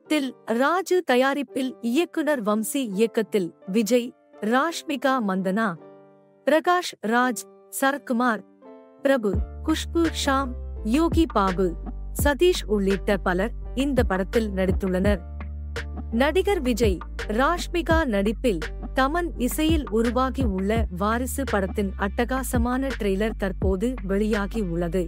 படத்தில் ராஜு தயாரிப்பில் இயக்குனர் வம்சி இயக்கத்தில் விஜய் ராஷ்மிகா மந்தனா பிரகாஷ் ராஜ் சரத்குமார் பிரபு குஷ்பு ஷாம் யோகி பாபு சதீஷ் உள்ளிட்ட பலர் இந்த படத்தில் நடித்துள்ளனர் நடிகர் விஜய் ராஷ்மிகா நடிப்பில் தமன் இசையில் உருவாகி உள்ள வாரிசு படத்தின் அட்டகாசமான ட்ரெய்லர் தற்போது வெளியாகி உள்ளது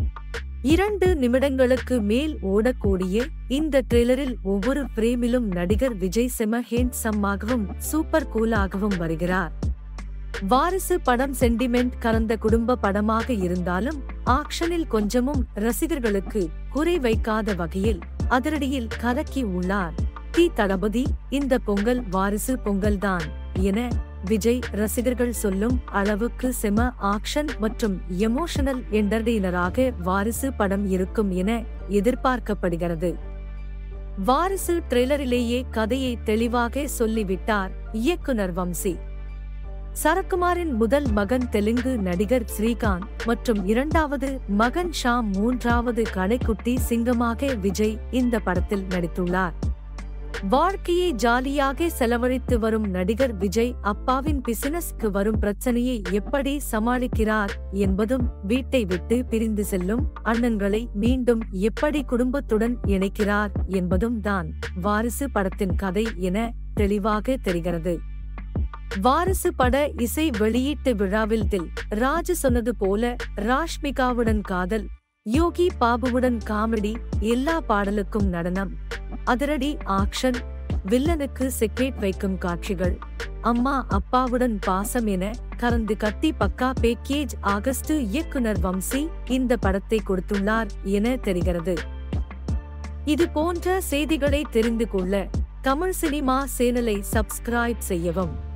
இரண்டு நிமிடங்களுக்கு மேல் ஓடக்கூடிய இந்த ட்ரெய்லரில் ஒவ்வொரு பிரேமிலும் நடிகர் விஜய் செம ஹேண்ட்ஸம்மாகவும் சூப்பர் கூலாகவும் வருகிறார் வாரிசு படம் சென்டிமெண்ட் கலந்த குடும்ப படமாக இருந்தாலும் ஆக்ஷனில் கொஞ்சமும் ரசிகர்களுக்கு குறை வைக்காத வகையில் அதிரடியில் கலக்கி உள்ளார் தி தளபதி இந்த பொங்கல் வாரிசு பொங்கல்தான் என விஜய் ரசிகர்கள் சொல்லும் அளவுக்கு செம ஆக்ஷன் மற்றும் எமோஷனல் என்டர்டெய்னராக வாரிசு படம் இருக்கும் என எதிர்பார்க்கப்படுகிறது வாரிசு ட்ரெய்லரிலேயே கதையை தெளிவாக சொல்லிவிட்டார் இயக்குனர் வம்சி சரக்குமாரின் முதல் மகன் தெலுங்கு நடிகர் ஸ்ரீகாந்த் மற்றும் இரண்டாவது மகன் ஷாம் மூன்றாவது கடைக்குட்டி சிங்கமாக விஜய் இந்த படத்தில் நடித்துள்ளார் வாழ்க்கையை ஜாலியாக செலவழித்து வரும் நடிகர் விஜய் அப்பாவின் பிசினஸ்க்கு வரும் பிரச்சனையை எப்படி சமாளிக்கிறார் என்பதும் வீட்டை விட்டு பிரிந்து செல்லும் அண்ணன்களை மீண்டும் எப்படி குடும்பத்துடன் இணைக்கிறார் என்பதும் தான் வாரிசு படத்தின் கதை என தெளிவாக தெரிகிறது வாரிசு பட இசை வெளியீட்டு விழாவில் தில் ராஜு சொன்னது போல ராஷ்மிகாவுடன் காதல் யோகி பாபுவுடன் காமெடி எல்லா பாடலுக்கும் நடனம் அதிரடி ஆக்ஷன் வில்லனுக்கு செக்ரேட் வைக்கும் காட்சிகள் அம்மா அப்பாவுடன் பாசம் என கலந்து கட்டி பக்கா பேக்கேஜ் ஆகஸ்ட் இயக்குனர் வம்சி இந்த படத்தை கொடுத்துள்ளார் என தெரிகிறது இது போன்ற செய்திகளை தெரிந்து கொள்ள தமிழ் சினிமா சேனலை சப்ஸ்கிரைப் செய்யவும்